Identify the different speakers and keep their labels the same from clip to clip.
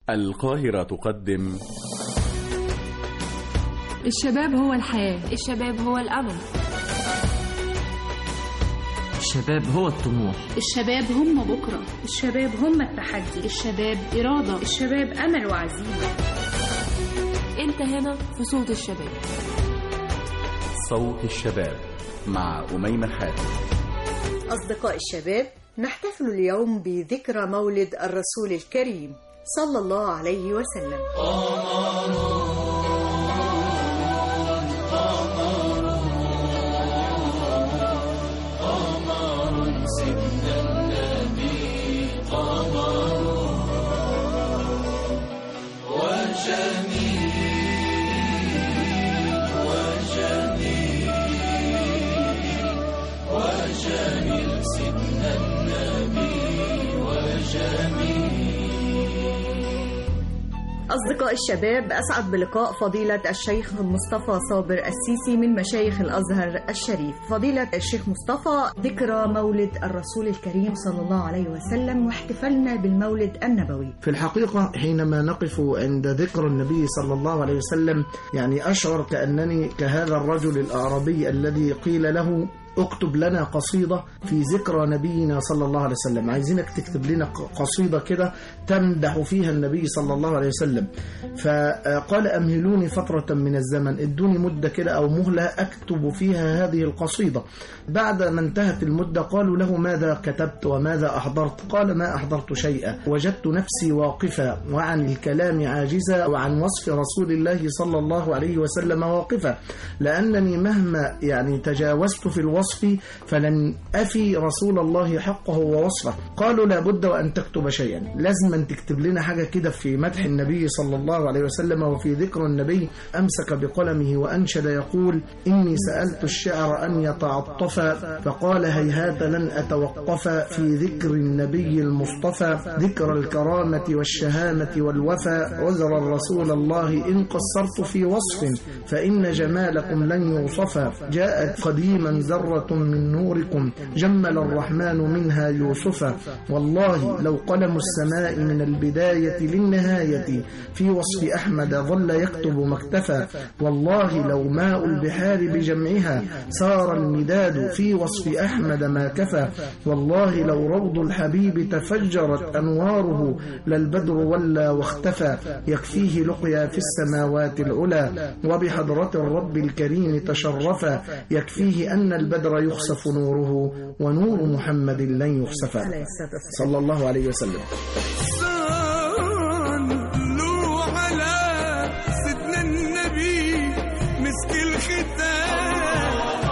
Speaker 1: القاهرة تقدم
Speaker 2: الشباب هو الحياة
Speaker 3: الشباب هو الأمل
Speaker 4: الشباب هو الطموح
Speaker 5: الشباب هم بكرة الشباب هم التحدي الشباب إرادة الشباب أمل وعزيمة
Speaker 3: أنت هنا في صوت الشباب
Speaker 1: صوت الشباب مع أميمة حاتم
Speaker 6: أصدقاء الشباب نحتفل اليوم بذكرى مولد الرسول الكريم صلى الله عليه وسلم أصدقاء الشباب أسعد بلقاء فضيلة الشيخ مصطفى صابر السيسي من مشايخ الأزهر الشريف فضيلة الشيخ مصطفى ذكرى مولد الرسول الكريم صلى الله عليه وسلم واحتفلنا بالمولد النبوي
Speaker 7: في الحقيقة حينما نقف عند ذكر النبي صلى الله عليه وسلم يعني أشعر كأنني كهذا الرجل الأعرابي الذي قيل له اكتب لنا قصيدة في ذكرى نبينا صلى الله عليه وسلم عايزينك تكتب لنا قصيدة كده تمدح فيها النبي صلى الله عليه وسلم فقال أمهلوني فترة من الزمن ادوني مدة كده أو مهلة أكتب فيها هذه القصيدة بعد ما انتهت المدة قالوا له ماذا كتبت وماذا أحضرت قال ما أحضرت شيئا وجدت نفسي واقفة وعن الكلام عاجزة وعن وصف رسول الله صلى الله عليه وسلم واقفة لأنني مهما يعني تجاوزت في الوصف فلن أفي رسول الله حقه ووصفه قالوا لابد وأن تكتب شيئا لازم أن تكتب لنا حاجة كده في مدح النبي صلى الله عليه وسلم وفي ذكر النبي أمسك بقلمه وأنشد يقول إني سألت الشعر أن يتعطف فقال هيهات لن أتوقف في ذكر النبي المصطفى ذكر الكرامة والشهامة والوفاء عذر رسول الله إن قصرت في وصف فإن جمالكم لن يوصفا جاءت قديما ذرة من نوركم جمل الرحمن منها يوسفا والله لو قلم السماء من البداية للنهاية في وصف أحمد ظل يكتب مكتفى والله لو ماء البحار بجمعها سار المداد في وصف أحمد ما كفى والله لو روض الحبيب تفجرت أنواره للبدر ولا واختفى يكفيه لقيا في السماوات العلا وبحضرة الرب الكريم تشرفا يكفيه أن البدر يخسف نوره ونور محمد لن يخسف صلى الله عليه وسلم
Speaker 8: صلوا على سيدنا النبي مسك الختام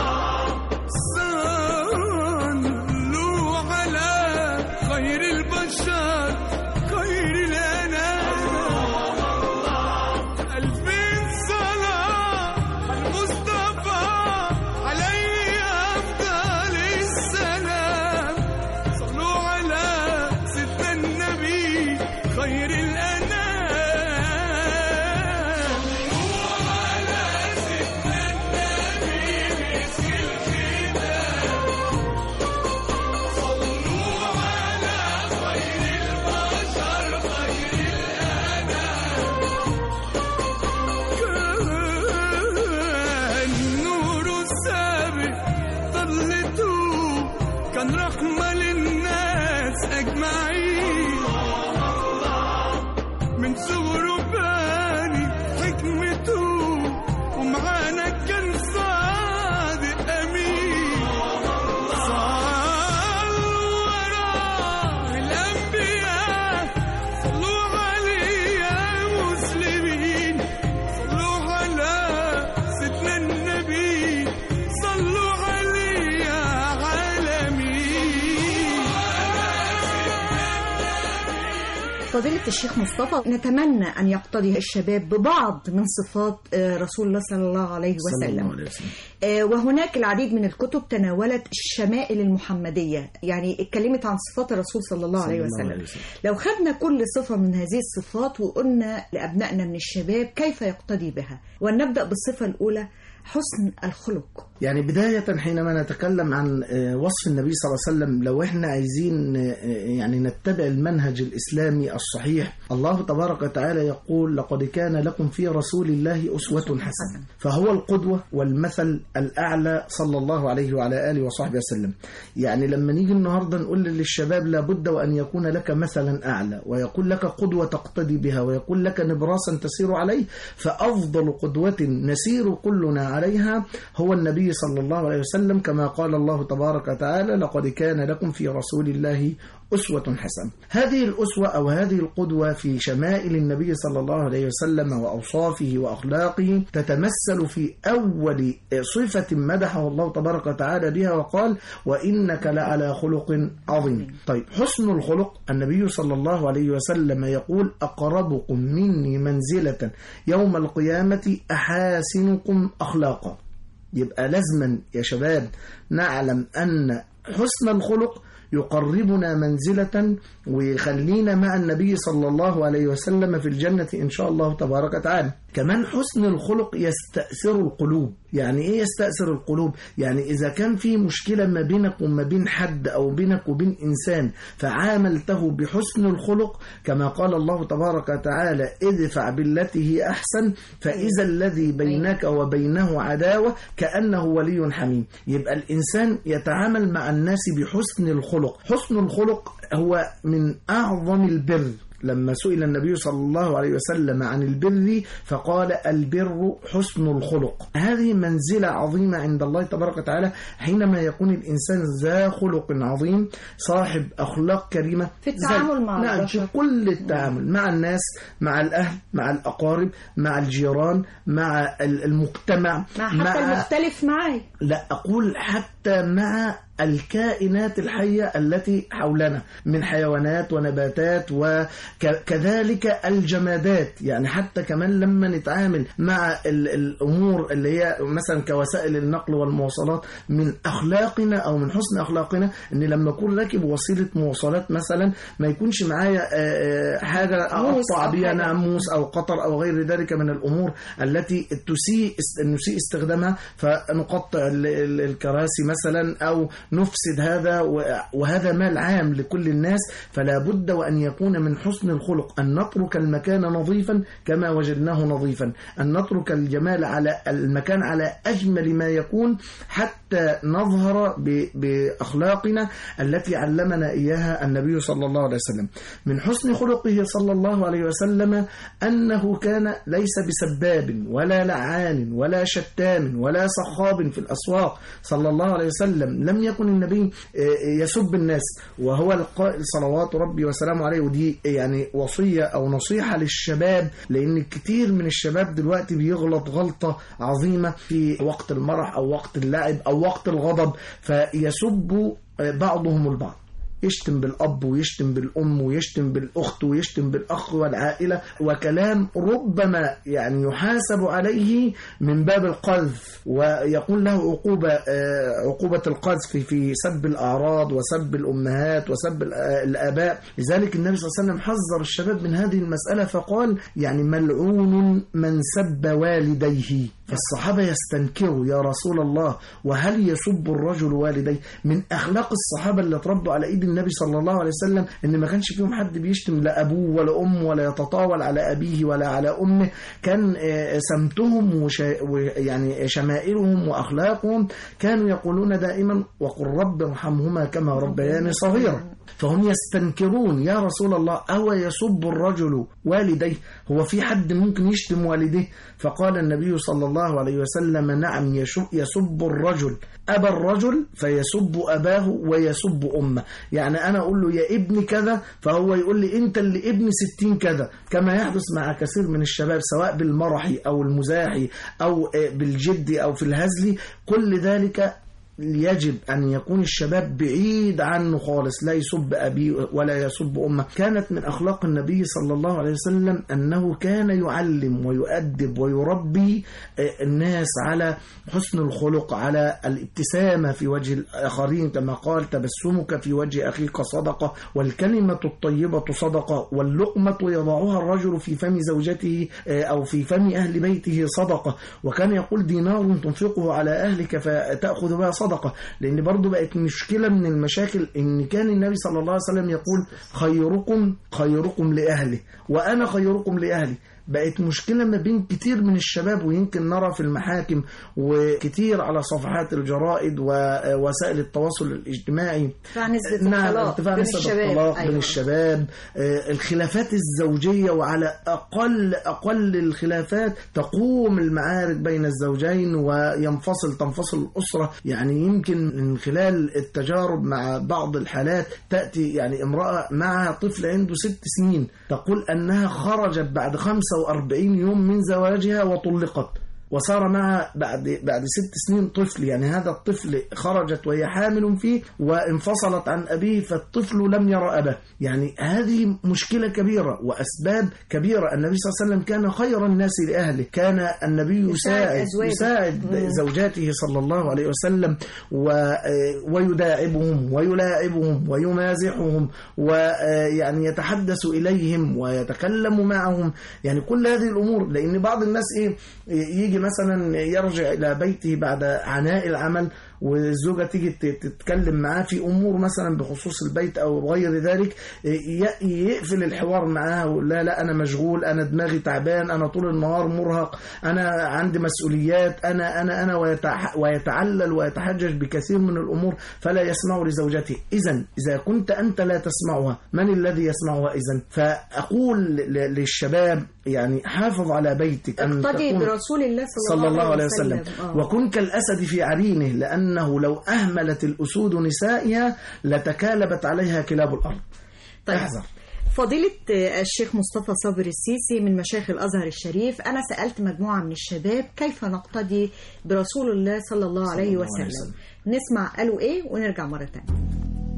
Speaker 8: صلوا على خير البشر خير الأنام ألفين صلاة المصطفى عليه أفضل السلام صلوا على سيدنا النبي خير الأنام صلوا على سيدنا النبي مسك الختام صلوا على خير البشر خير الأنام كان نور السابق ظلته كان رحمة للناس أجمعين من صغره باني حكمته ومعانا كان صادق أمين صلوا وراه الأنبياء صلوا عليه يا مسلمين صلوا على سيدنا النبي صلوا عليه يا عالمين
Speaker 6: فضيلة الشيخ مصطفى نتمنى أن يقتضي الشباب ببعض من صفات آه، رسول الله صلى الله عليه
Speaker 7: صلى الله
Speaker 6: وسلم
Speaker 7: عليه وسلم
Speaker 6: آه، وهناك العديد من الكتب تناولت الشمائل المحمدية يعني اتكلمت عن صفات الرسول صلى الله عليه
Speaker 7: صلى الله
Speaker 6: وسلم
Speaker 7: عليه وسلم.
Speaker 6: لو خدنا كل صفة من هذه الصفات وقلنا لأبنائنا من الشباب كيف يقتدي بها ولنبدأ بالصفة الأولى حسن الخلق
Speaker 7: يعني بداية حينما نتكلم عن آه، وصف النبي صلى الله عليه وسلم لو احنا عايزين آه، يعني نتبع المنهج الإسلامي الصحيح الله تبارك وتعالى يقول لقد كان لكم في رسول الله أسوة حسنة فهو القدوة والمثل الأعلى صلى الله عليه وعلى آله وصحبه وسلم يعني لما نيجي النهاردة نقول للشباب لابد وأن يكون لك مثلا أعلى ويكون لك قدوة تقتدي بها ويكون لك نبراسا تسير عليه فأفضل قدوة نسير كلنا عليها هو النبي صلى الله عليه وسلم كما قال الله تبارك وتعالى لقد كان لكم في رسول الله أسوة حسنة هذه الأسوة أو هذه القدوة في شمائل النبي صلى الله عليه وسلم وأوصافه وأخلاقه تتمثل في أول صفة مدحه الله تبارك وتعالى بها وقال وإنك لعلى خلق عظيم طيب حسن الخلق النبي صلى الله عليه وسلم يقول أقربكم مني منزلة يوم القيامة أحاسنكم أخلاقا يبقى لازما يا شباب نعلم أن حسن الخلق يقربنا منزلة ويخلينا مع النبي صلى الله عليه وسلم في الجنة إن شاء الله تبارك وتعالى كمان حسن الخلق يستأثر القلوب يعني إيه يستأثر القلوب يعني إذا كان في مشكلة ما بينك وما بين حد أو بينك وبين إنسان فعاملته بحسن الخلق كما قال الله تبارك وتعالى ادفع بالتي هي أحسن فإذا الذي بينك وبينه عداوة كأنه ولي حميم يبقى الإنسان يتعامل مع الناس بحسن الخلق حسن الخلق هو من أعظم البر لما سئل النبي صلى الله عليه وسلم عن البر فقال البر حسن الخلق هذه منزلة عظيمة عند الله تبارك وتعالى حينما يكون الإنسان ذا خلق عظيم صاحب أخلاق كريمة
Speaker 6: في التعامل مع
Speaker 7: نعم
Speaker 6: البشر.
Speaker 7: في كل التعامل مع الناس مع الأهل مع الأقارب مع الجيران مع ال- المجتمع
Speaker 6: مع حتى المختلف معاي
Speaker 7: لا أقول حتى مع الكائنات الحية التي حولنا من حيوانات ونباتات وكذلك الجمادات يعني حتى كمان لما نتعامل مع ال- الأمور اللي هي مثلا كوسائل النقل والمواصلات من أخلاقنا أو من حسن أخلاقنا أن لما أكون راكب وسيلة مواصلات مثلا ما يكونش معايا آه، آه، حاجة
Speaker 6: موس
Speaker 7: أقطع
Speaker 6: أو
Speaker 7: بيها
Speaker 6: حاجة.
Speaker 7: ناموس أو قطر أو غير ذلك من الأمور التي تسيء نسيء استخدامها فنقطع ال- ال- الكراسي مثلا أو نفسد هذا و- وهذا مال عام لكل الناس فلا بد وأن يكون من حسن الخلق أن نترك المكان نظيفا كما وجدناه نظيفا أن نترك الجمال على المكان على أجمل ما يكون حتى نظهر ب- بأخلاقنا التي علمنا إياها النبي صلى الله عليه وسلم من حسن خلقه صلى الله عليه وسلم أنه كان ليس بسباب ولا لعان ولا شتام ولا صخاب في الأسواق صلى الله عليه وسلم لم يكن النبي آه، يسب الناس وهو القائل صلوات ربي وسلامه عليه ودي يعني وصية أو نصيحة للشباب لأن كتير من الشباب دلوقتي بيغلط غلطة عظيمة في وقت المرح أو وقت اللعب أو وقت الغضب فيسب آه، بعضهم البعض يشتم بالأب ويشتم بالأم ويشتم بالأخت ويشتم بالأخ والعائلة وكلام ربما يعني يحاسب عليه من باب القذف ويكون له عقوبة آه، عقوبة القذف في سب الأعراض وسب الأمهات وسب الآ- الآباء لذلك النبي صلى الله عليه وسلم حذر الشباب من هذه المسألة فقال يعني ملعون من سب والديه فالصحابة يستنكروا يا رسول الله وهل يسب الرجل والديه من أخلاق الصحابة اللي اتربوا على إيد النبي صلى الله عليه وسلم إن ما كانش فيهم حد بيشتم لا أبوه ولا أمه ولا يتطاول على أبيه ولا على أمه كان آه، سمتهم وشا- ويعني شمائلهم وأخلاقهم كانوا يقولون دائما وقل رب ارحمهما كما ربياني صغيرا فهم يستنكرون يا رسول الله أو يسب الرجل والديه هو في حد ممكن يشتم والديه فقال النبي صلى الله عليه وسلم نعم يشو- يسب الرجل أبا الرجل فيسب أباه ويسب أمه يعني أنا أقول له يا ابني كذا فهو يقول لي أنت اللي ابني ستين كذا كما يحدث مع كثير من الشباب سواء بالمرح أو المزاح أو آه، بالجد أو في الهزل كل ذلك يجب أن يكون الشباب بعيد عنه خالص لا يسب أبيه ولا يسب أمه كانت من أخلاق النبي صلى الله عليه وسلم أنه كان يعلم ويؤدب ويربي آه، الناس على حسن الخلق على الابتسامة في وجه الآخرين كما قال تبسمك في وجه أخيك صدقة والكلمة الطيبة صدقة واللقمة يضعها الرجل في فم زوجته آه، أو في فم أهل بيته صدقة وكان يقول دينار تنفقه على أهلك فتأخذ بها صدقة لأن برضو بقت مشكلة من المشاكل إن كان النبي صلى الله عليه وسلم يقول خيركم خيركم لأهله وأنا خيركم لأهلي بقت مشكلة ما بين كتير من الشباب ويمكن نرى في المحاكم وكتير على صفحات الجرائد ووسائل التواصل الاجتماعي
Speaker 6: ارتفاع نسبة
Speaker 7: نعم
Speaker 6: الطلاق
Speaker 7: ارتفاع
Speaker 6: بين
Speaker 7: نسبة
Speaker 6: الشباب.
Speaker 7: الطلاق
Speaker 6: أيوة.
Speaker 7: بين الشباب آه، الخلافات الزوجية وعلى أقل أقل الخلافات تقوم المعارك بين الزوجين وينفصل تنفصل الأسرة يعني يمكن من خلال التجارب مع بعض الحالات تأتي يعني امرأة مع طفل عنده ست سنين تقول أنها خرجت بعد 45 يوم من زواجها وطلقت وصار معها بعد بعد ست سنين طفل يعني هذا الطفل خرجت وهي حامل فيه وانفصلت عن أبيه فالطفل لم يرى أباه يعني هذه مشكلة كبيرة وأسباب كبيرة النبي صلى الله عليه وسلم كان خير الناس لأهله كان النبي
Speaker 6: يساعد
Speaker 7: يساعد
Speaker 6: أزواجه.
Speaker 7: يساعد
Speaker 6: مم.
Speaker 7: زوجاته صلى الله عليه وسلم و- ويداعبهم ويلاعبهم ويمازحهم ويعني يتحدث إليهم ويتكلم معهم يعني كل هذه الأمور لأن بعض الناس إيه يجي مثلا يرجع إلى بيته بعد عناء العمل والزوجة تيجي ت- تتكلم معاه في أمور مثلا بخصوص البيت أو غير ذلك ي- يقفل الحوار معاها ويقول لها لا أنا مشغول أنا دماغي تعبان أنا طول النهار مرهق أنا عندي مسؤوليات أنا أنا أنا ويتع- ويتعلل ويتحجج بكثير من الأمور فلا يسمع لزوجته إذا إذا كنت أنت لا تسمعها من الذي يسمعها إذا فأقول ل- للشباب يعني حافظ على بيتك أن
Speaker 6: اقتدي
Speaker 7: تكون-
Speaker 6: برسول الله صلى,
Speaker 7: صلى الله عليه وسلم
Speaker 6: آه.
Speaker 7: وكن كالأسد في عرينه لأنه لو أهملت الأسود نسائها لتكالبت عليها كلاب الأرض
Speaker 6: طيب.
Speaker 7: احذر
Speaker 6: فضيلة آه، الشيخ مصطفى صابر السيسي من مشايخ الأزهر الشريف أنا سألت مجموعة من الشباب كيف نقتدي برسول الله صلى الله عليه
Speaker 7: الله
Speaker 6: وسلم.
Speaker 7: عليه وسلم.
Speaker 6: نسمع قالوا إيه ونرجع مرة تانية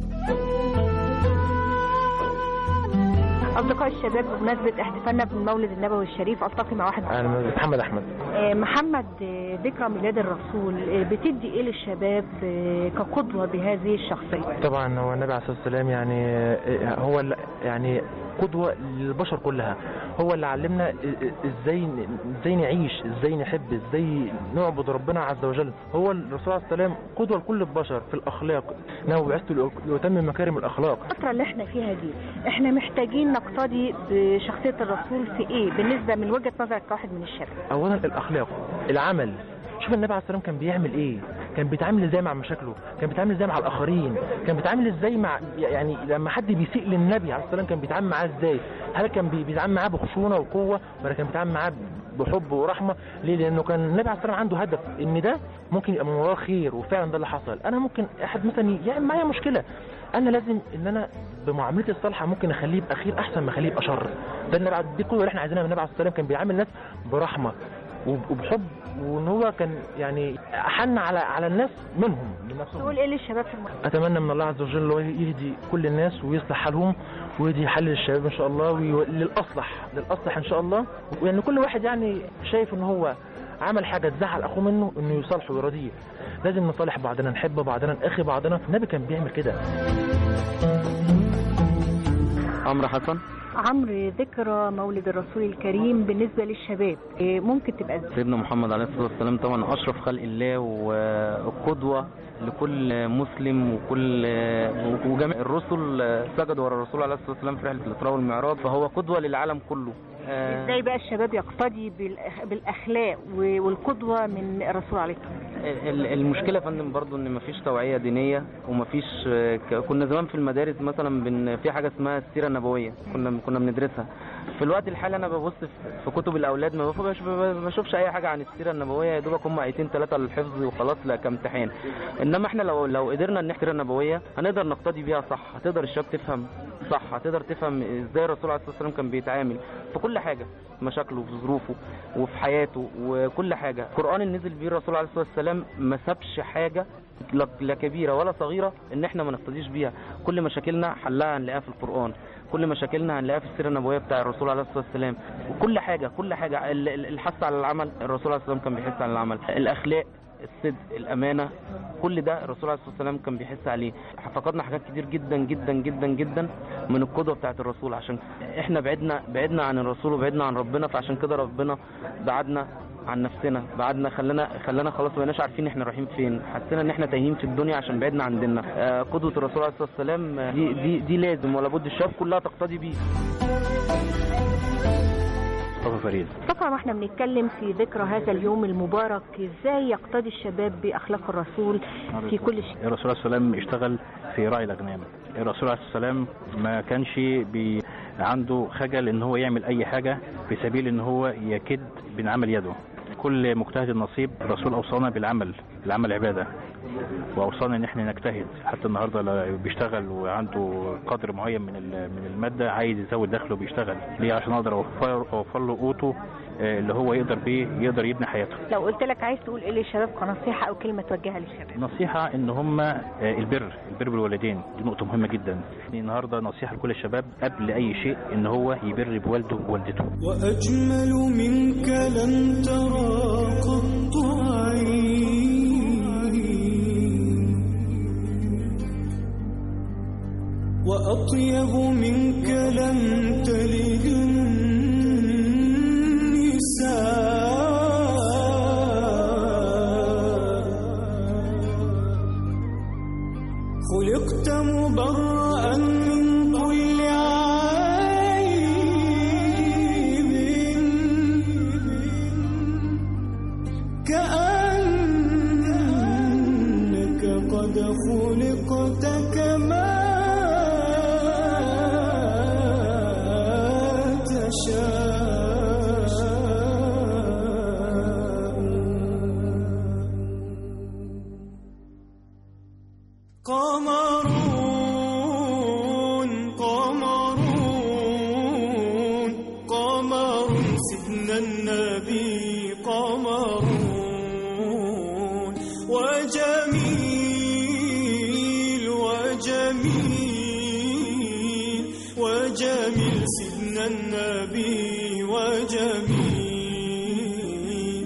Speaker 9: أصدقاء الشباب بمناسبة احتفالنا بالمولد النبوي الشريف ألتقي مع واحد
Speaker 10: انا محمد احمد
Speaker 9: آه، محمد آه، ذكرى ميلاد الرسول آه، بتدي إيه للشباب آه، كقدوة بهذه الشخصية
Speaker 10: طبعا هو النبي عليه الصلاه والسلام يعني آه، هو اللي- يعني قدوه للبشر كلها هو اللي علمنا ازاي ازاي نعيش ازاي نحب ازاي نعبد ربنا عز وجل هو الرسول عليه السلام قدوه لكل البشر في الاخلاق انه بعثت لاتمم مكارم الاخلاق
Speaker 9: الفترة اللي احنا فيها دي احنا محتاجين نقتدي بشخصية الرسول في ايه بالنسبة من وجهة نظرك كواحد من الشباب
Speaker 10: اولا الاخلاق العمل شوف النبي عليه السلام كان بيعمل ايه كان بيتعامل ازاي مع مشاكله كان بيتعامل ازاي مع الاخرين كان بيتعامل ازاي مع يعني لما حد بيسيء للنبي عليه السلام كان بيتعامل معاه ازاي هل كان بي- بيتعامل معاه بخشونه وقوه ولا كان بيتعامل معاه بحب ورحمه ليه لانه كان النبي عليه السلام عنده هدف ان ده ممكن يبقى من وراه خير وفعلا ده اللي حصل انا ممكن احد مثلا يعمل معايا مشكله انا لازم ان انا بمعاملتي الصالحه ممكن اخليه يبقى خير احسن ما اخليه يبقى شر ده النبي عليه- دي القدوه اللي احنا عايزينها من النبي عليه السلام كان بيعامل الناس برحمه وب- وبحب وان هو كان يعني حن على على الناس منهم لنفسهم
Speaker 9: تقول ايه للشباب في المجتمع
Speaker 10: اتمنى من الله عز وجل إن هو يهدي كل الناس ويصلح حالهم ويهدي حل للشباب ان شاء الله وي- للاصلح للاصلح ان شاء الله وان كل واحد يعني شايف ان هو عمل حاجه تزعل اخوه منه انه يصالحه ويرضيه لازم نصالح بعضنا نحب بعضنا نأخي بعضنا النبي كان بيعمل كده
Speaker 11: عمرو حسن
Speaker 9: عمرو ذكرى مولد الرسول الكريم بالنسبة للشباب إيه ممكن تبقى ازاي
Speaker 11: سيدنا محمد عليه الصلاة والسلام طبعا أشرف خلق الله وقدوة لكل مسلم وكل وجميع الرسل سجدوا ورا الرسول عليه الصلاة والسلام في رحلة الإسراء والمعراج فهو قدوة للعالم كله آه،
Speaker 9: ازاي بقى الشباب يقتدي بالأخ- بالاخلاق و- والقدوة من الرسول عليه الصلاة والسلام
Speaker 11: ال- المشكلة يا فندم برضو ان مفيش توعية دينية ومفيش آه، ك- كنا زمان في المدارس مثلا بن في حاجة اسمها السيرة النبوية كنا كنا بندرسها في الوقت الحالي انا ببص في- في كتب الاولاد ما بشوفش ما بشوفش اي حاجة عن السيرة النبوية يا دوبك هم ايتين ثلاثة للحفظ وخلاص لا كامتحان انما احنا لو لو قدرنا ان السيرة النبوية هنقدر نقتدي بيها صح هتقدر الشباب تفهم صح هتقدر تفهم ازاي الرسول عليه الصلاة والسلام كان بيتعامل في كل حاجة في مشاكله في ظروفه وفي حياته وكل حاجة القرآن اللي نزل بيه الرسول عليه الصلاة والسلام ما سابش حاجة لا- لا كبيره ولا صغيره ان احنا ما نقتديش بيها كل مشاكلنا حلها هنلاقيها في القران كل مشاكلنا هنلاقيها في السيره النبويه بتاع الرسول عليه الصلاه والسلام وكل حاجه كل حاجه ال- ال- الحث على العمل الرسول عليه الصلاه والسلام كان بيحث على العمل الاخلاق الصدق الامانه كل ده الرسول عليه الصلاه والسلام كان بيحث عليه فقدنا حاجات كتير جدا جدا جدا جدا من القدوه بتاعت الرسول عشان احنا بعدنا بعدنا عن الرسول وبعدنا عن ربنا فعشان كده ربنا بعدنا عن نفسنا بعدنا خلانا خلانا خلاص ما بقيناش عارفين احنا رايحين فين حسينا ان احنا تايهين في الدنيا عشان بعدنا عن ديننا آه، قدوه الرسول عليه الصلاه والسلام آه، دي دي دي لازم ولا بد الشباب كلها تقتدي بيه
Speaker 12: مصطفى فريد
Speaker 9: طبعا واحنا بنتكلم في ذكرى هذا اليوم المبارك ازاي يقتدي الشباب باخلاق الرسول في كل شيء
Speaker 12: الرسول عليه السلام اشتغل في راعي الاغنام الرسول عليه السلام ما كانش بي عنده خجل ان هو يعمل اي حاجه في سبيل ان هو يكد من عمل يده كل مجتهد نصيب الرسول اوصانا بالعمل العمل عباده واوصانا ان احنا نجتهد حتى النهارده لو بيشتغل وعنده قدر معين من ال- من الماده عايز يزود دخله بيشتغل ليه عشان اقدر اوفر اوفر له قوته آه، اللي هو يقدر بيه يقدر يبني حياته
Speaker 9: لو قلت لك عايز تقول ايه للشباب كنصيحه او كلمه توجهها للشباب
Speaker 12: نصيحة ان هم آه، البر البر بالوالدين دي نقطة مهمة جدا النهاردة نصيحة لكل الشباب قبل اي شيء ان هو يبر بوالده ووالدته
Speaker 8: وأجمل منك لم ترى قط عين وأطيب منك لم تلد النساء خلقت مبرأ من كل عيب كأنك قد خلقت كما تشاء قمرون قمرون قمر سيدنا النبي قمرون وجميل وجميل وجميل سيدنا النبي وجميل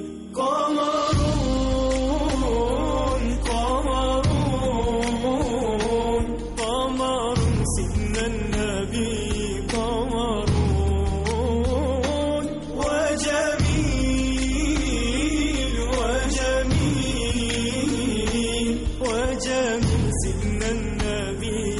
Speaker 8: قمرون قمرون قمر سيدنا النبي قمرون وجميل وجميل وجميل سيدنا النبي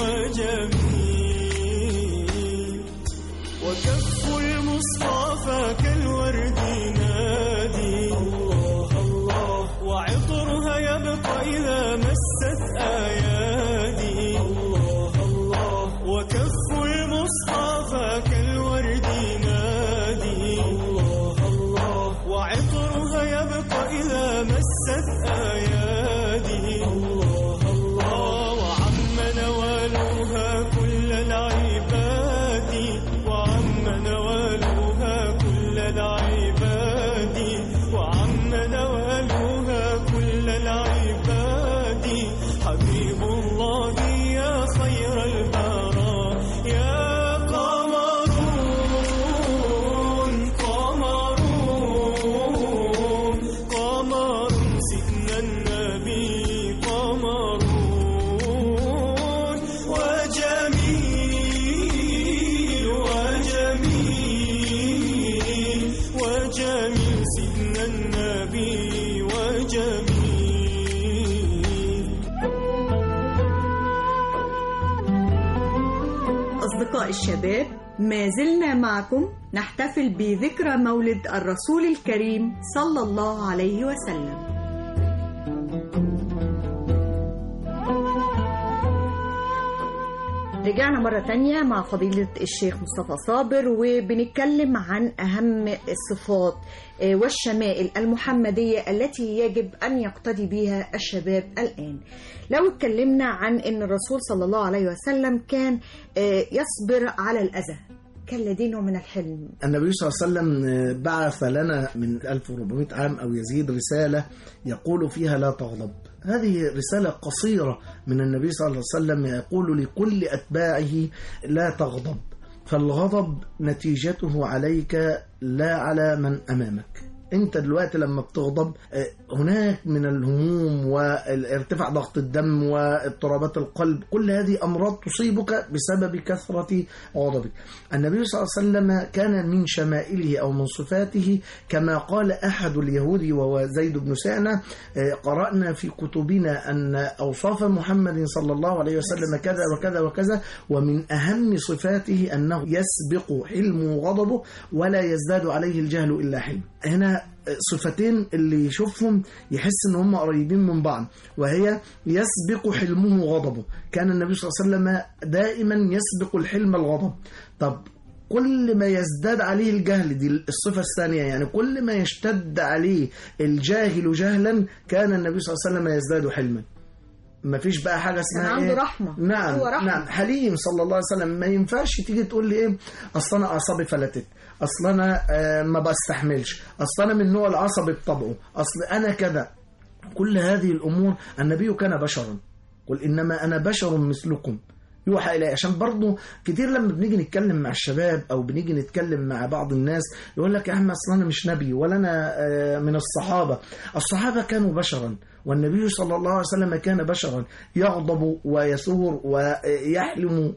Speaker 8: وجميل وكف المصطفى كالورد نادي الله الله وعطرها يبقى إذا مست أيادي الله الله وكف المصطفى كالورد نادي الله الله وعطرها يبقى إذا مست أيادي الله الله وعم نوالها كل العباد وعم نوالها كل العباد وعم نوالها كل العباد حبيب الله يا خير البراء يا قمرون قمرون قمر سيدنا النبي قمرون وجميل وجميل وجميل سيدنا النبي وجميل
Speaker 6: أصدقاء الشباب ما زلنا معكم نحتفل بذكرى مولد الرسول الكريم صلى الله عليه وسلم رجعنا مرة تانية مع فضيلة الشيخ مصطفى صابر وبنتكلم عن أهم الصفات آه، والشمائل المحمدية التي يجب أن يقتدي بها الشباب الآن لو اتكلمنا عن أن الرسول صلى الله عليه وسلم كان آه، يصبر على الأذى كان لديه نوع من الحلم
Speaker 7: النبي صلى الله عليه وسلم بعث لنا من 1400 عام أو يزيد رسالة يقول فيها لا تغضب هذه رسالة قصيرة من النبي صلى الله عليه وسلم يقول لكل أتباعه لا تغضب فالغضب نتيجته عليك لا على من أمامك انت دلوقتي لما بتغضب آه، هناك من الهموم والارتفاع ضغط الدم واضطرابات القلب كل هذه امراض تصيبك بسبب كثره غضبك النبي صلى الله عليه وسلم كان من شمائله او من صفاته كما قال احد اليهود وهو زيد بن سعنه آه، قرانا في كتبنا ان اوصاف محمد صلى الله عليه وسلم كذا وكذا وكذا ومن اهم صفاته انه يسبق حلمه وغضبه ولا يزداد عليه الجهل الا حلم هنا صفتين اللي يشوفهم يحس ان هم قريبين من بعض وهي يسبق حلمه غضبه كان النبي صلى الله عليه وسلم دائما يسبق الحلم الغضب طب كل ما يزداد عليه الجهل دي الصفة الثانية يعني كل ما يشتد عليه الجاهل جهلا كان النبي صلى الله عليه وسلم يزداد حلما ما فيش بقى حاجة اسمها
Speaker 6: كان عنده
Speaker 7: إيه؟
Speaker 6: رحمة.
Speaker 7: نعم
Speaker 6: هو رحمة.
Speaker 7: نعم حليم صلى الله عليه وسلم ما ينفعش تيجي تقول لي ايه اصل انا اعصابي فلتت اصل انا آه، ما بستحملش اصل انا من نوع العصبي بطبعه اصل انا كذا كل هذه الامور النبي كان بشرا قل انما انا بشر مثلكم يوحى إلي عشان برضه كتير لما بنيجي نتكلم مع الشباب أو بنيجي نتكلم مع بعض الناس يقول لك يا عم أصل أنا مش نبي ولا أنا آه، من الصحابة الصحابة كانوا بشرا والنبي صلى الله عليه وسلم كان بشرا يغضب ويثور ويحلم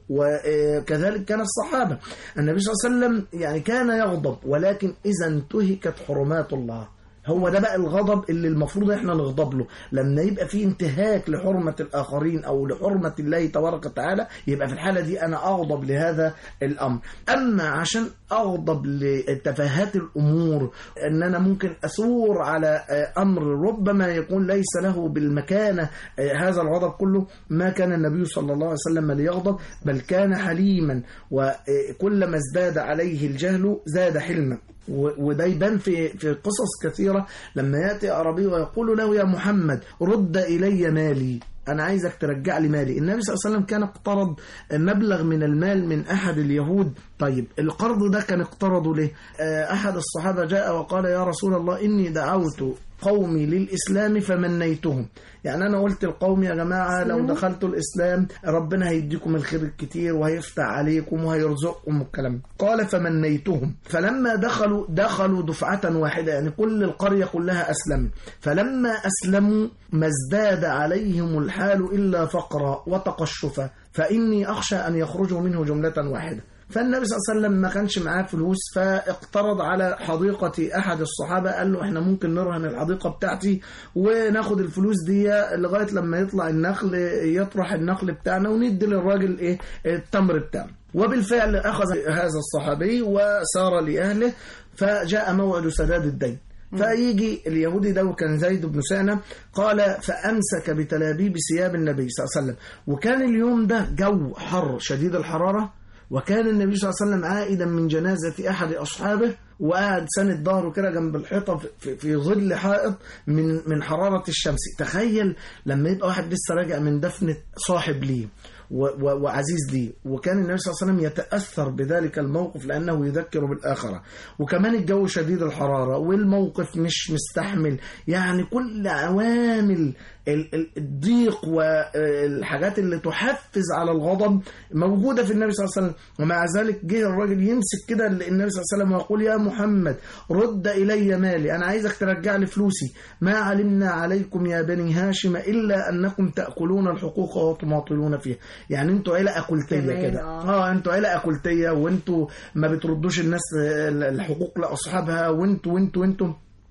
Speaker 7: وكذلك كان الصحابة النبي صلى الله عليه وسلم يعني كان يغضب ولكن إذا انتهكت حرمات الله هو ده بقى الغضب اللي المفروض احنا نغضب له لما يبقى في انتهاك لحرمة الآخرين أو لحرمة الله تبارك وتعالى يبقى في الحالة دي أنا أغضب لهذا الأمر أما عشان أغضب لتفاهات الأمور أن أنا ممكن أثور على آه، أمر ربما يكون ليس له بالمكانة آه، هذا الغضب كله ما كان النبي صلى الله عليه وسلم ليغضب بل كان حليما وكلما ازداد عليه الجهل زاد حلما و- وده يبان في في قصص كثيره لما ياتي اعرابي ويقول له يا محمد رد الي مالي انا عايزك ترجع لي مالي النبي صلى الله عليه وسلم كان اقترض مبلغ من المال من احد اليهود طيب القرض ده كان اقترضه ليه آه، احد الصحابه جاء وقال يا رسول الله اني دعوت قومي للإسلام فمنيتهم يعني أنا قلت القوم يا جماعة لو دخلتوا الإسلام ربنا هيديكم الخير الكتير وهيفتح عليكم وهيرزقكم والكلام ده. قال فمنيتهم فلما دخلوا دخلوا دفعة واحدة يعني كل القرية كلها أسلمت فلما أسلموا ما ازداد عليهم الحال إلا فقرا وتقشفا فإني أخشى أن يخرجوا منه جملة واحدة فالنبي صلى الله عليه وسلم ما كانش معاه فلوس فاقترض على حديقة أحد الصحابة قال له احنا ممكن نرهن الحديقة بتاعتي وناخد الفلوس دي لغاية لما يطلع النخل يطرح النخل بتاعنا وندي للراجل ايه التمر بتاعنا وبالفعل أخذ هذا الصحابي وسار لأهله فجاء موعد سداد الدين فيجي اليهودي ده وكان زيد بن سعنة قال فأمسك بتلابيب ثياب النبي صلى الله عليه وسلم وكان اليوم ده جو حر شديد الحرارة وكان النبي صلى الله عليه وسلم عائدا من جنازة أحد أصحابه وقاعد ساند ظهره كده جنب الحيطة في- في, في ظل حائط من من حرارة الشمس تخيل لما يبقى واحد لسه راجع من دفنة صاحب ليه و- و- وعزيز ليه وكان النبي صلى الله عليه وسلم يتأثر بذلك الموقف لأنه يذكر بالآخرة وكمان الجو شديد الحرارة والموقف مش مستحمل يعني كل عوامل ال- ال- الضيق والحاجات اللي تحفز على الغضب موجودة في النبي صلى الله عليه وسلم ومع ذلك جه الراجل يمسك كده النبي صلى الله عليه وسلم ويقول يا محمد رد إلي مالي أنا عايزك ترجع لي فلوسي ما علمنا عليكم يا بني هاشم إلا أنكم تأكلون الحقوق وتماطلون فيها يعني انتوا عيلة أكلتية
Speaker 6: كمان،
Speaker 7: كده
Speaker 6: آه.
Speaker 7: اه انتوا عيلة أكلتية وانتوا ما بتردوش الناس الحقوق لأصحابها وانتوا وانتوا وانتوا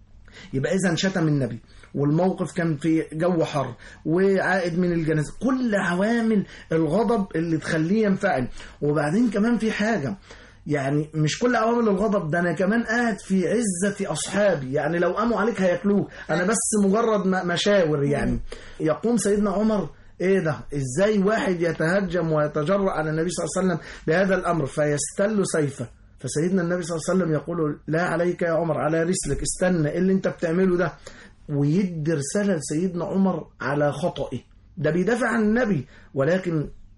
Speaker 7: يبقى اذا شتم النبي والموقف كان في جو حر وعائد من الجنازه كل عوامل الغضب اللي تخليه ينفعل وبعدين كمان في حاجه يعني مش كل عوامل الغضب ده انا كمان قاعد في عزه اصحابي يعني لو قاموا عليك هياكلوك انا بس مجرد م- مشاور يعني يقوم سيدنا عمر ايه ده ازاي واحد يتهجم ويتجرأ على النبي صلى الله عليه وسلم بهذا الامر فيستل سيفه فسيدنا النبي صلى الله عليه وسلم يقول لا عليك يا عمر على رسلك استنى ايه اللي انت بتعمله ده ويدي رسالة لسيدنا عمر على خطئه ده بيدافع عن النبي ولكن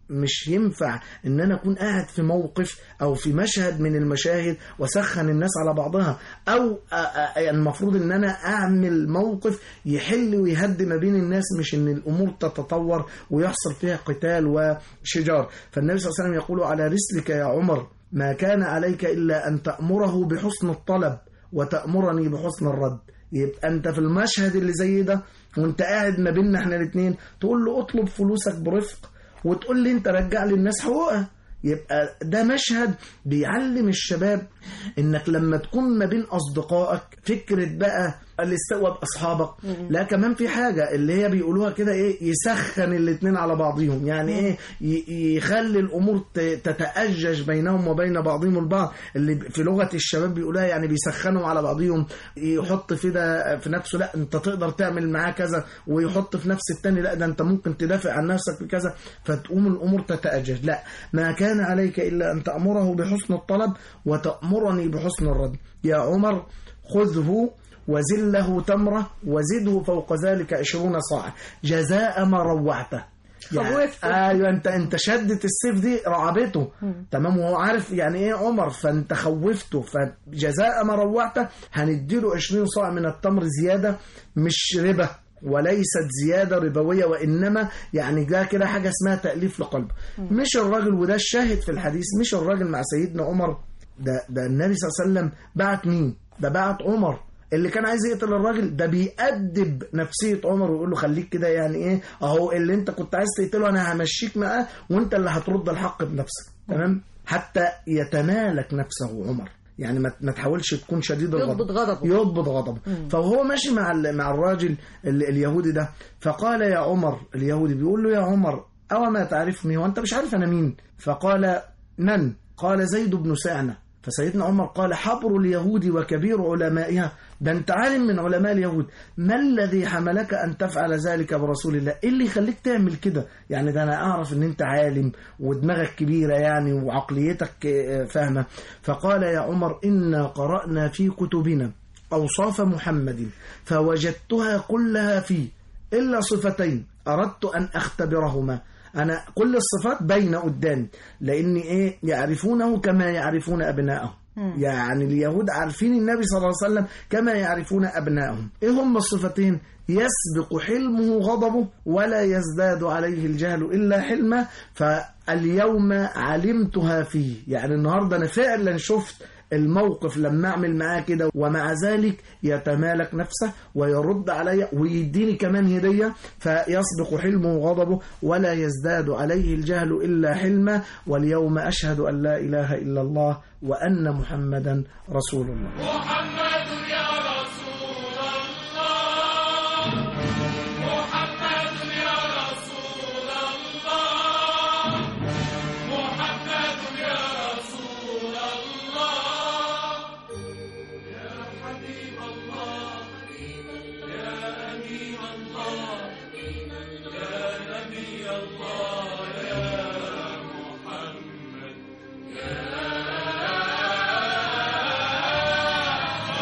Speaker 7: مش ينفع ان انا اكون قاعد في موقف او في مشهد من المشاهد واسخن الناس على بعضها او أ- أ- المفروض ان انا اعمل موقف يحل ويهدي ما بين الناس مش ان الامور تتطور ويحصل فيها قتال وشجار فالنبي صلى الله عليه وسلم يقول على رسلك يا عمر ما كان عليك الا ان تامره بحسن الطلب وتامرني بحسن الرد يبقى انت في المشهد اللي زي ده وانت قاعد ما بيننا احنا الاثنين تقول له اطلب فلوسك برفق وتقول لي انت رجع لي الناس حقوقها يبقى ده مشهد بيعلم الشباب انك لما تكون ما بين اصدقائك فكره بقى الاستواء باصحابك لا كمان في حاجه اللي هي بيقولوها كده ايه يسخن الاتنين على بعضهم يعني ايه ي- يخلي الامور ت- تتاجج بينهم وبين بعضهم البعض اللي في لغه الشباب بيقولوها يعني بيسخنوا على بعضهم يحط في ده في نفسه لا انت تقدر تعمل معاه كذا ويحط في نفس التاني لا ده انت ممكن تدافع عن نفسك بكذا فتقوم الامور تتاجج لا ما كان عليك الا ان تامره بحسن الطلب وتامرني بحسن الرد يا عمر خذه وزله تمرة وزده فوق ذلك عشرون صاع جزاء ما روعته
Speaker 6: خوفته.
Speaker 7: ايوه انت انت شدت السيف دي رعبته تمام وهو عارف يعني ايه عمر فانت خوفته فجزاء ما روعته هنديله 20 صاع من التمر زياده مش ربا وليست زيادة ربوية وإنما يعني ده كده حاجة اسمها تأليف لقلب مش الراجل وده الشاهد في الحديث مش الراجل مع سيدنا عمر ده ده النبي صلى الله عليه وسلم بعت مين؟ ده بعت عمر اللي كان عايز يقتل الراجل ده بيأدب نفسية عمر ويقول له خليك كده يعني ايه اهو اللي انت كنت عايز تقتله انا همشيك معاه وانت اللي هترد الحق بنفسك تمام حتى يتمالك نفسه عمر يعني ما ما تحاولش تكون شديد الغضب
Speaker 6: يضبط غضبه.
Speaker 7: يضبط غضبه فهو ماشي مع ال- مع الراجل ال- اليهودي ده فقال يا عمر اليهودي بيقول له يا عمر أو ما تعرفني وأنت مش عارف أنا مين فقال من قال زيد بن سعنة فسيدنا عمر قال حبر اليهود وكبير علمائها ده انت عالم من علماء اليهود ما الذي حملك ان تفعل ذلك برسول الله ايه اللي يخليك تعمل كده يعني ده انا اعرف ان انت عالم ودماغك كبيرة يعني وعقليتك آه، فاهمة فقال يا عمر إنا قرأنا في كتبنا أوصاف محمد فوجدتها كلها فيه إلا صفتين أردت أن أختبرهما أنا كل الصفات بين قدامي لأن إيه يعرفونه كما يعرفون أبنائهم يعني اليهود عارفين النبي صلى الله عليه وسلم كما يعرفون أبنائهم إيه هم الصفتين يسبق حلمه غضبه ولا يزداد عليه الجهل إلا حلما فاليوم علمتها فيه يعني النهاردة أنا فعلا شفت الموقف لما اعمل معاه كده ومع ذلك يتمالك نفسه ويرد علي ويديني كمان هديه فيسبق حلمه وغضبه ولا يزداد عليه الجهل الا حلما واليوم اشهد ان لا اله الا الله وان محمدا رسول الله
Speaker 8: محمد يا رسول الله محمد يا رسول الله محمد يا رسول الله يا حبيب الله يا أمين الله يا نبي الله يا محمد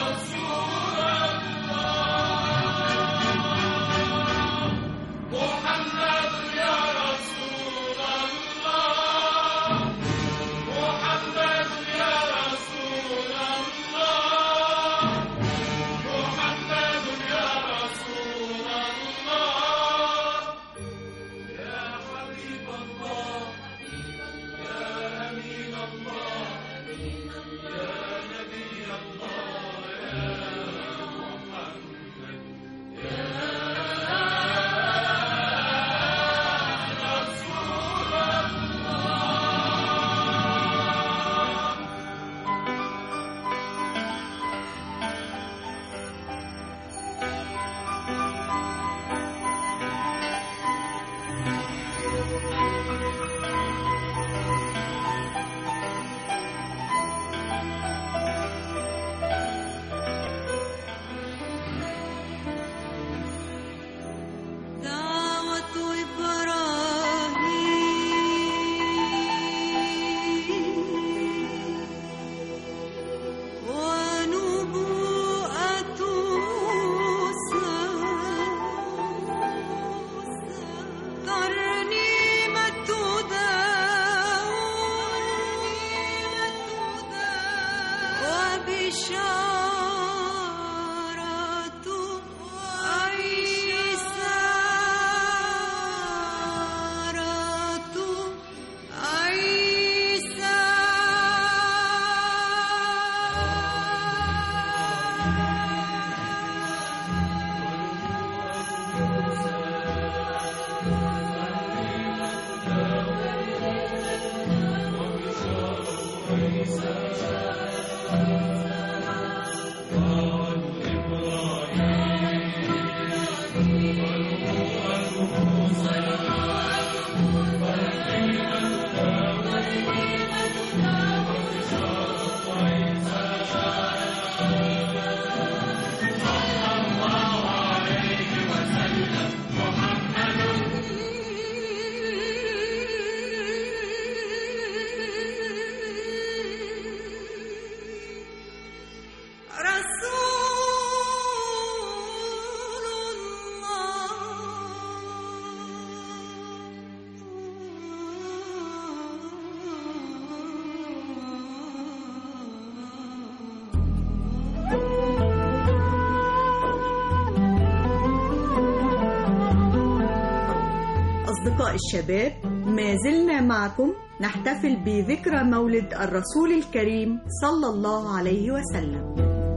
Speaker 6: أصدقاء الشباب ما زلنا معكم نحتفل بذكرى مولد الرسول الكريم صلى الله عليه وسلم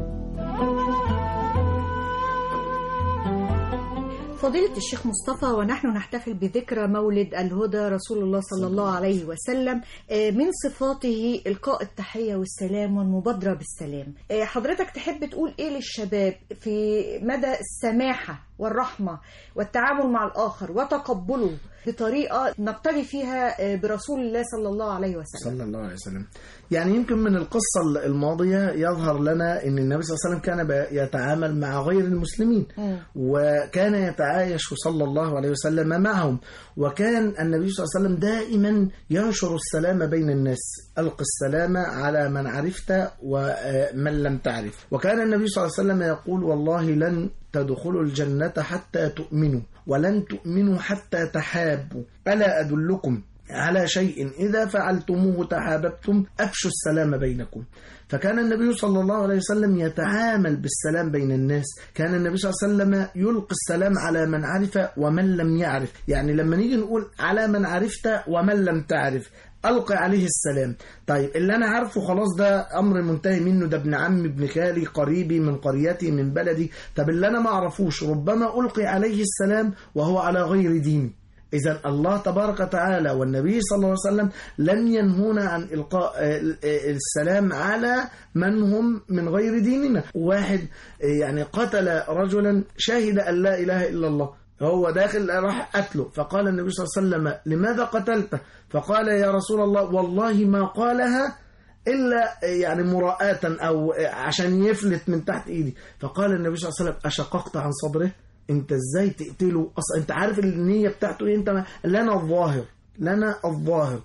Speaker 6: فضيلة الشيخ مصطفى ونحن نحتفل بذكرى مولد الهدى رسول الله صلى الله عليه وسلم آه، من صفاته إلقاء التحية والسلام والمبادرة بالسلام آه، حضرتك تحب تقول إيه للشباب في مدى السماحة والرحمة والتعامل مع الآخر وتقبله بطريقة نقتدي فيها آه، برسول الله صلى الله عليه وسلم
Speaker 7: صلى الله عليه وسلم يعني يمكن من القصة الماضية يظهر لنا أن النبي صلى الله عليه وسلم كان ب- يتعامل مع غير المسلمين
Speaker 6: مم.
Speaker 7: وكان يتعايش صلى الله عليه وسلم معهم وكان النبي صلى الله عليه وسلم دائما ينشر السلام بين الناس ألق السلام على من عرفت ومن لم تعرف وكان النبي صلى الله عليه وسلم يقول والله لن تدخلوا الجنة حتى تؤمنوا ولن تؤمنوا حتى تحابوا ألا أدلكم على شيء إذا فعلتموه تحاببتم أفشوا السلام بينكم فكان النبي صلى الله عليه وسلم يتعامل بالسلام بين الناس كان النبي صلى الله عليه وسلم يلقي السلام على من عرف ومن لم يعرف يعني لما نيجي نقول على من عرفت ومن لم تعرف ألقي عليه السلام طيب اللي أنا عارفه خلاص ده أمر منتهي منه ده ابن عمي ابن خالي قريبي من قريتي من بلدي طب اللي أنا ما أعرفوش ربما ألقي عليه السلام وهو على غير ديني إذا الله تبارك وتعالى والنبي صلى الله عليه وسلم لم ينهونا عن إلقاء آه، آه، السلام على من هم من غير ديننا واحد آه، يعني قتل رجلا شهد أن لا إله إلا الله هو داخل راح قتله فقال النبي صلى الله عليه وسلم لماذا قتلته فقال يا رسول الله والله ما قالها إلا يعني مراءة أو عشان يفلت من تحت إيدي فقال النبي صلى الله عليه وسلم أشققت عن صدره أنت إزاي تقتله أصلا أنت عارف النية بتاعته إيه أنت ما- لنا الظاهر لنا الظاهر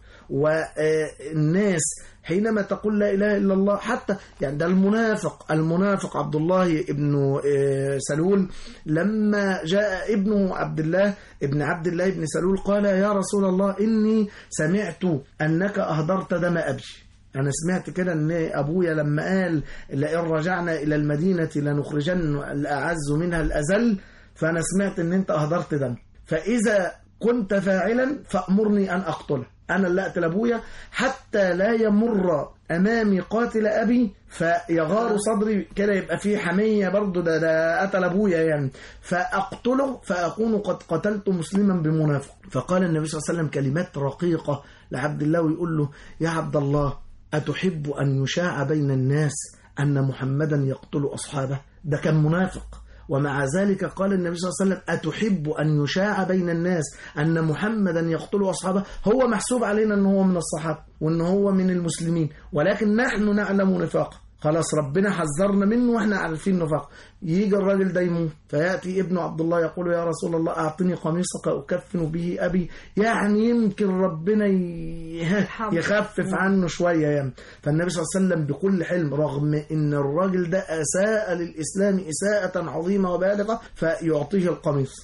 Speaker 7: والناس حينما تقول لا إله إلا الله حتى يعني ده المنافق المنافق عبد الله ابن آه، سلول لما جاء ابنه عبد الله ابن عبد الله ابن سلول قال يا رسول الله إني سمعت أنك أهدرت دم أبي أنا سمعت كده إن أبويا لما قال لئن رجعنا إلى المدينة لنخرجن الأعز منها الأذل فأنا سمعت إن أنت أهدرت دم فإذا كنت فاعلا فأمرني أن أقتله أنا اللي أقتل أبويا حتى لا يمر أمامي قاتل أبي فيغار صدري كده يبقى فيه حمية برضه ده, ده قتل أبويا يعني فأقتله فأكون قد قتلت مسلما بمنافق فقال النبي صلى الله عليه وسلم كلمات رقيقة لعبد الله ويقول له يا عبد الله أتحب أن يشاع بين الناس أن محمدا يقتل أصحابه ده كان منافق ومع ذلك قال النبي صلى الله عليه وسلم أتحب أن يشاع بين الناس أن محمدا يقتل أصحابه هو محسوب علينا أنه هو من الصحابة وأنه هو من المسلمين ولكن نحن نعلم نفاقه خلاص ربنا حذرنا منه واحنا عارفين نفاقه يجي الراجل ده يموت فياتي ابن عبد الله يقول يا رسول الله اعطني قميصك اكفن به ابي يعني يمكن ربنا ي- يخفف عنه شويه يعني فالنبي صلى الله عليه وسلم بكل حلم رغم ان الراجل ده اساء للاسلام اساءه عظيمه وبالغه فيعطيه القميص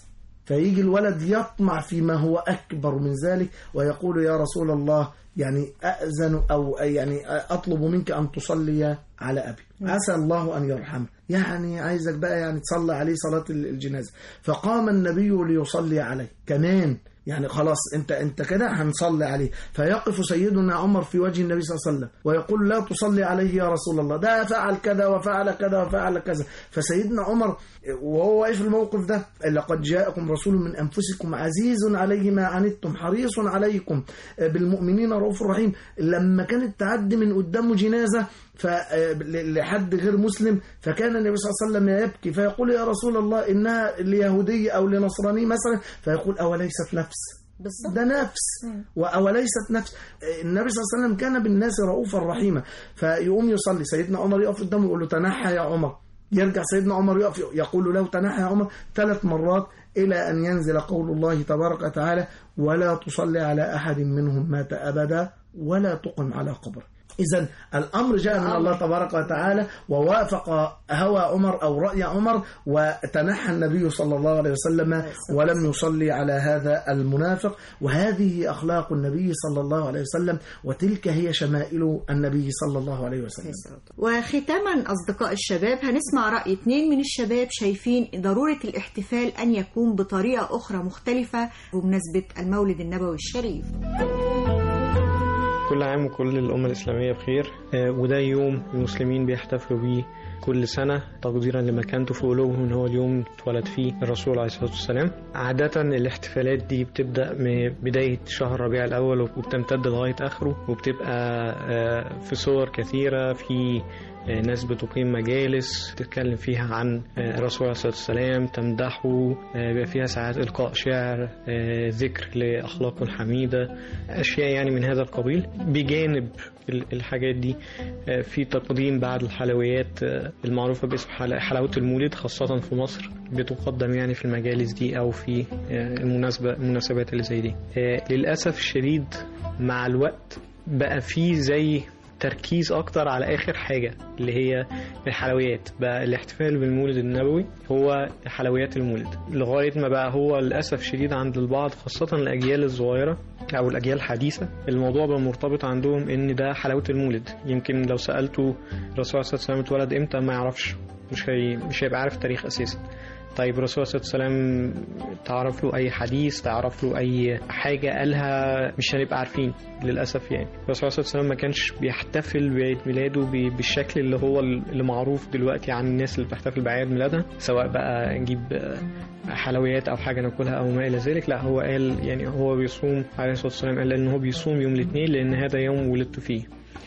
Speaker 7: فيجي الولد يطمع فيما هو أكبر من ذلك ويقول يا رسول الله يعني أأذن أو يعني أطلب منك أن تصلي على أبي عسى الله أن يرحمه يعني عايزك بقى يعني تصلي عليه صلاة الجنازة فقام النبي ليصلي عليه كمان يعني خلاص انت انت كده هنصلي عليه فيقف سيدنا عمر في وجه النبي صلى الله عليه وسلم ويقول لا تصلي عليه يا رسول الله ده فعل كذا وفعل كذا وفعل كذا فسيدنا عمر وهو واقف في الموقف ده لقد جاءكم رسول من انفسكم عزيز عليه ما عنتم حريص عليكم بالمؤمنين رؤوف رحيم لما كانت تعدي من قدامه جنازه لحد غير مسلم فكان النبي صلى الله عليه وسلم يبكي فيقول يا رسول الله انها ليهودي او لنصراني مثلا فيقول اوليست نفس
Speaker 6: بالظبط
Speaker 7: ده نفس أوليست نفس النبي صلى الله عليه وسلم كان بالناس رؤوفا رحيما فيقوم يصلي سيدنا عمر يقف قدامه يقول له تنحى يا عمر يرجع سيدنا عمر يقف يقول له تنحى يا عمر ثلاث مرات إلى أن ينزل قول الله تبارك وتعالى ولا تصلي على أحد منهم مات أبدا ولا تقم على قبره إذا الأمر جاء من الله تبارك وتعالى ووافق هوى عمر أو رأي عمر وتنحى النبي صلى الله عليه وسلم ولم يصلي على هذا المنافق وهذه أخلاق النبي صلى الله عليه وسلم وتلك هي شمائل النبي صلى الله عليه وسلم
Speaker 6: وختاما أصدقاء الشباب هنسمع رأي اثنين من الشباب شايفين ضرورة الاحتفال أن يكون بطريقة أخرى مختلفة بمناسبة المولد النبوي الشريف
Speaker 13: كل عام وكل الأمة الإسلامية بخير آه، وده يوم المسلمين بيحتفلوا بيه كل سنة تقديرا لمكانته في قلوبهم ان هو اليوم اتولد فيه الرسول عليه الصلاة والسلام عادة الاحتفالات دي بتبدأ من بداية شهر ربيع الأول وبتمتد لغاية آخره وبتبقى آه، في صور كثيرة في آه، ناس بتقيم مجالس تتكلم فيها عن آه، الرسول عليه الصلاة والسلام تمدحه آه، بيبقى فيها ساعات إلقاء شعر آه، ذكر لأخلاقه الحميدة أشياء يعني من هذا القبيل بجانب ال- الحاجات دي آه، في تقديم بعض الحلويات آه، المعروفة باسم حل- حلاوة المولد خاصة في مصر بتقدم يعني في المجالس دي أو في آه، المناسبة المناسبات اللي زي دي آه، للأسف الشديد مع الوقت بقى في زي تركيز اكتر على اخر حاجه اللي هي الحلويات بقى الاحتفال بالمولد النبوي هو حلويات المولد لغايه ما بقى هو للاسف شديد عند البعض خاصه الاجيال الصغيره او الاجيال الحديثه الموضوع بقى مرتبط عندهم ان ده حلاوه المولد يمكن لو سالته الرسول صلى الله عليه وسلم اتولد امتى ما يعرفش مش هي مش هيبقى عارف التاريخ اساسا طيب الرسول صلى الله عليه وسلم تعرف له اي حديث تعرف له اي حاجه قالها مش هنبقى عارفين للاسف يعني الرسول صلى الله عليه وسلم ما كانش بيحتفل بعيد ميلاده ب- بالشكل اللي هو اللي معروف دلوقتي عن الناس اللي بتحتفل باعياد ميلادها سواء بقى نجيب آه، حلويات او حاجه ناكلها او ما الى ذلك لا هو قال يعني هو بيصوم عليه الصلاه والسلام قال ان هو بيصوم يوم الاثنين لان هذا يوم ولدت فيه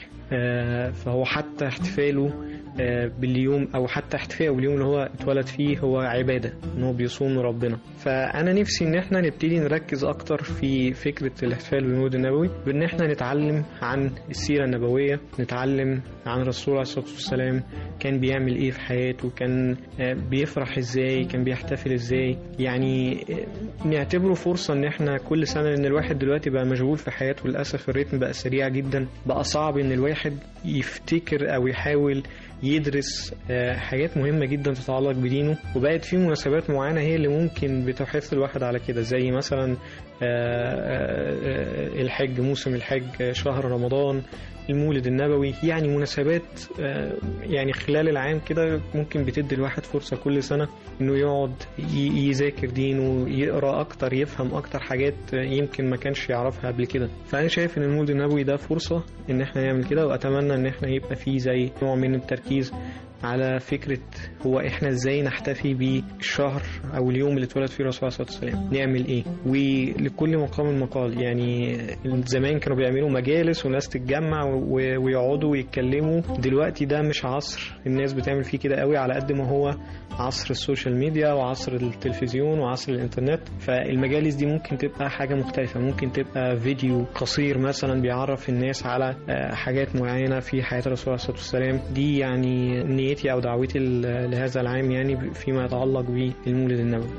Speaker 13: آه، فهو حتى احتفاله آه، باليوم او حتى احتفاله باليوم اللي هو اتولد فيه هو عباده ان هو بيصوم لربنا فانا نفسي ان احنا نبتدي نركز اكتر في فكره الاحتفال بالمولد النبوي بان احنا نتعلم عن السيره النبويه نتعلم عن الرسول عليه الصلاه والسلام كان بيعمل ايه في حياته كان آه، بيفرح ازاي كان بيحتفل ازاي يعني آه، نعتبره فرصه ان احنا كل سنه لان الواحد دلوقتي بقى مشغول في حياته للاسف الريتم بقى سريع جدا بقى صعب ان الواحد يفتكر او يحاول يدرس آه، حاجات مهمة جدا تتعلق بدينه وبقت في مناسبات معينة هي اللي ممكن بتحث الواحد على كده زي مثلا آه، آه، آه، الحج موسم الحج آه، شهر رمضان المولد النبوي يعني مناسبات آه، يعني خلال العام كده ممكن بتدي الواحد فرصة كل سنة انه يقعد ي- يذاكر دينه يقرا اكتر يفهم اكتر حاجات آه، يمكن ما كانش يعرفها قبل كده فانا شايف ان المولد النبوي ده فرصة ان احنا نعمل كده واتمنى ان احنا يبقى فيه زي نوع من التركيز على فكرة هو احنا ازاي نحتفي بالشهر او اليوم اللي اتولد فيه الرسول صلى الله عليه وسلم نعمل ايه ولكل مقام مقال يعني زمان كانوا بيعملوا مجالس وناس تتجمع و- ويقعدوا ويتكلموا دلوقتي ده مش عصر الناس بتعمل فيه كده قوي على قد ما هو عصر السوشيال ميديا وعصر التلفزيون وعصر الانترنت فالمجالس دي ممكن تبقى حاجة مختلفة ممكن تبقى فيديو قصير مثلا بيعرف الناس على آه، حاجات معينة في حياة الرسول عليه الصلاة والسلام دي يعني نيتي أو دعوتي ل- لهذا العام يعني فيما يتعلق بالمولد النبوي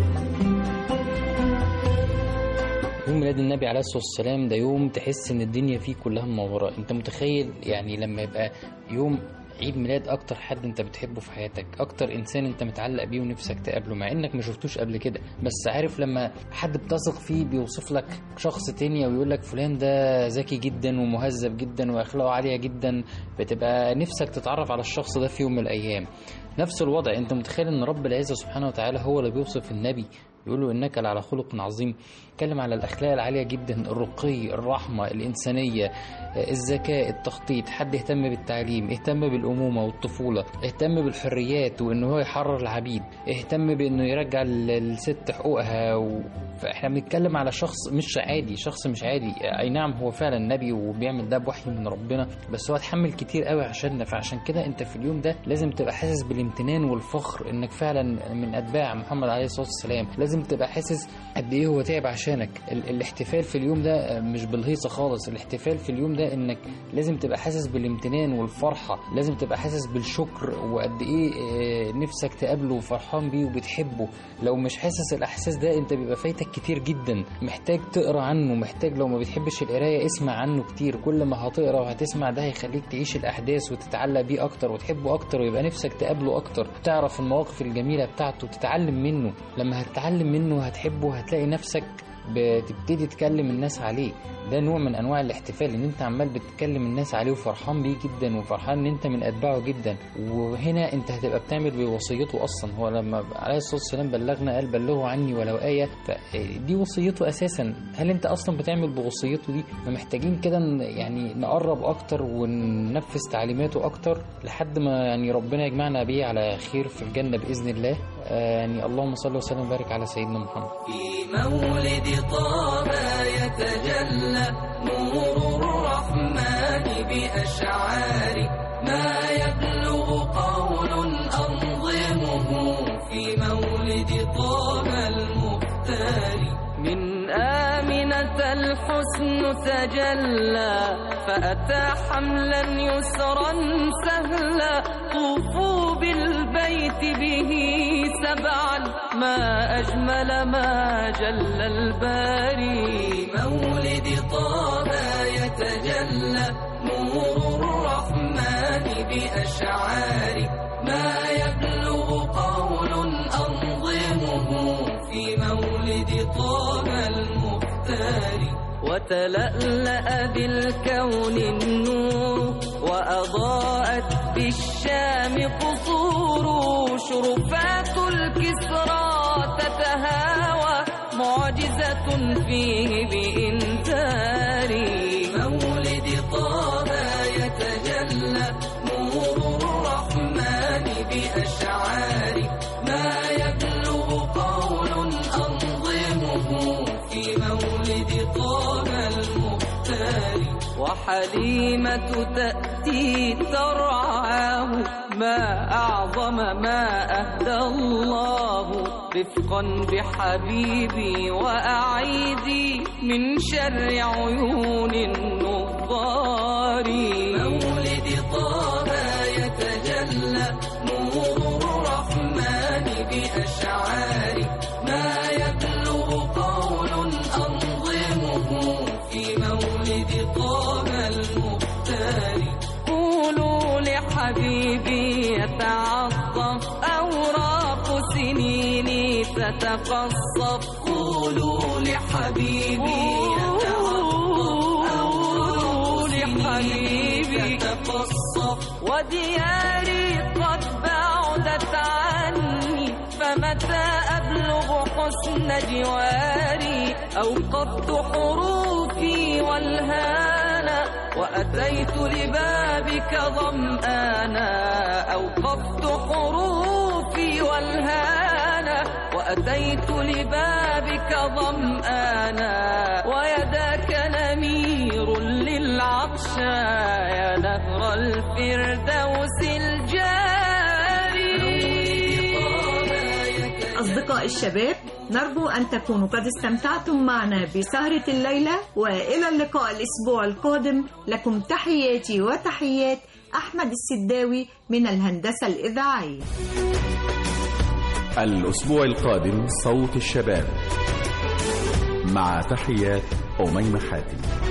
Speaker 14: يوم ميلاد النبي عليه الصلاة والسلام ده يوم تحس ان الدنيا فيه كلها منورة انت متخيل يعني لما يبقى يوم عيد ميلاد اكتر حد انت بتحبه في حياتك اكتر انسان انت متعلق بيه ونفسك تقابله مع انك ما شفتوش قبل كده بس عارف لما حد بتثق فيه بيوصف لك شخص تاني او يقول لك فلان ده ذكي جدا ومهذب جدا واخلاقه عاليه جدا بتبقى نفسك تتعرف على الشخص ده في يوم من الايام نفس الوضع انت متخيل ان رب العزه سبحانه وتعالى هو اللي بيوصف النبي يقول له انك لعلى خلق عظيم اتكلم على الاخلاق العاليه جدا الرقي الرحمه الانسانيه الذكاء التخطيط حد اهتم بالتعليم اهتم بالامومه والطفوله اهتم بالحريات وان هو يحرر العبيد اهتم بانه يرجع الست حقوقها و... فاحنا بنتكلم على شخص مش عادي شخص مش عادي اي نعم هو فعلا نبي وبيعمل ده بوحي من ربنا بس هو اتحمل كتير قوي عشاننا فعشان كده انت في اليوم ده لازم تبقى حاسس بالامتنان والفخر انك فعلا من اتباع محمد عليه الصلاه والسلام لازم تبقى حاسس قد ايه هو تعب عشانك ال- الاحتفال في اليوم ده مش بالهيصه خالص الاحتفال في اليوم ده انك لازم تبقى حاسس بالامتنان والفرحه لازم تبقى حاسس بالشكر وقد ايه آه، نفسك تقابله وفرحان بيه وبتحبه لو مش حاسس الاحساس ده انت بيبقى فايتك كتير جدا محتاج تقرا عنه محتاج لو ما بتحبش القرايه اسمع عنه كتير كل ما هتقرا وهتسمع ده هيخليك تعيش الاحداث وتتعلق بيه اكتر وتحبه اكتر ويبقى نفسك تقابله اكتر تعرف المواقف الجميله بتاعته تتعلم منه لما هتتعلم منه هتحبه هتلاقي نفسك بتبتدي تكلم الناس عليه ده نوع من انواع الاحتفال ان انت عمال بتكلم الناس عليه وفرحان بيه جدا وفرحان ان انت من اتباعه جدا وهنا انت هتبقى بتعمل بوصيته اصلا هو لما عليه الصلاه والسلام بلغنا قال بلغوا عني ولو ايه فدي وصيته اساسا هل انت اصلا بتعمل بوصيته دي فمحتاجين كده ن- يعني نقرب اكتر وننفذ تعليماته اكتر لحد ما يعني ربنا يجمعنا بيه على خير في الجنه باذن الله آه يعني اللهم صل وسلم وبارك على سيدنا محمد
Speaker 8: في مولد طه يتجلى نور الرحمن بأشعار ما يبلغ قول أنظمه في مولد طه المختار من آمنة الحسن تجلى فأتى حملا يسرا سهلا طوفوا بالبيت به سبعا ما أجمل ما جل الباري مولد طه يتجلى نور الرحمن بأشعار ما يبلغ قول أنظمه في مولد طه المختار وتلألأ بالكون النور وأضاءت بالشام قصور شرفات الكسرى تتهاوى معجزة فيه بإنذار مولد طه يتجلى نور الرحمن بأشعار ما يبلغ قول أنظمه في مولد طه المختار وحليمة تأتي ترعاه ما أعظم ما أهدى الله رفقا بحبيبي وأعيدي من شر عيون النظار مولد طه يتجلى نور الرحمن بأشعار ما يبلغ قول أنظمه في مولد طه المختار قولوا لحبيبي يتعطف أوراق سنيني تتقصف قولوا لحبيبي قولوا لحبيبي تتقصف ودياري قد بعدت عني فمتى أبلغ حسن جواري أوقفت حروفي والهانا وأتيت لبابك ظمآنا أوقفت حروفي والهانا وأتيت لبابك ظمآنا ويداك نمير للعطشى يا نهر الفردوس الجاري
Speaker 6: أصدقاء الشباب نرجو أن تكونوا قد استمتعتم معنا بسهرة الليلة وإلى اللقاء الأسبوع القادم لكم تحياتي وتحيات أحمد السداوي من الهندسة الإذاعية
Speaker 1: الأسبوع القادم صوت الشباب مع تحيات أميمة حاتم